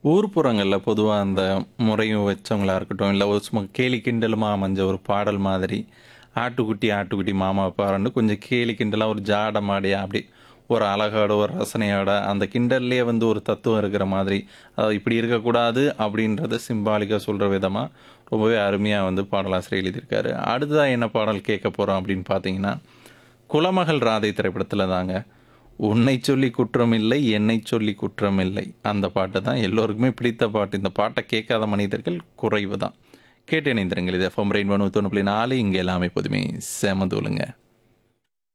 ஊர்ப்புறங்கள்ல பொதுவா அந்த முறையும் வச்சவங்களா இருக்கட்டும், இல்ல ஒரு சும்மா கேலி கிண்டலுமா அமைஞ்ச ஒரு பாடல் மாதிரி, "ஆட்டுக்குட்டி ஆட்டுக்குட்டி மாமா பாருன்னு" கொஞ்சம் கேலி கிண்டலா ஒரு ஜாடமாடியா அப்படி ஒரு அழகோட, ஒரு ரசனையோட அந்த கிண்டல்லயே வந்து ஒரு தத்துவம் இருக்கிற மாதிரி, அதாவது இப்படி இருக்கக்கூடாது அப்படின்றத சிம்பாலிக்கா சொல்ற விதமா ரொம்பவே அருமையா வந்து பாடலாசிரியர் எழுதியிருக்காரு. அடுத்ததா என்ன பாடல் கேட்க போறோம் அப்படின்னு பார்த்தீங்கன்னா, குலமகள் ராதை திரைப்படத்துல தாங்க. "உன்னைச் சொல்லி குற்றமில்லை, என்னைச் சொல்லி குற்றமில்லை" அந்த பாட்டு தான் எல்லோருக்குமே பிடித்த பாட்டு. இந்த பாட்ட கேட்காத மனிதர்கள் குறைவு தான். கேட்டு இணைந்திருங்கள். இது எஃப்எம் ரெயின்போ 101.4 இங்க எல்லாமே எப்போதுமே செம தூளுங்க.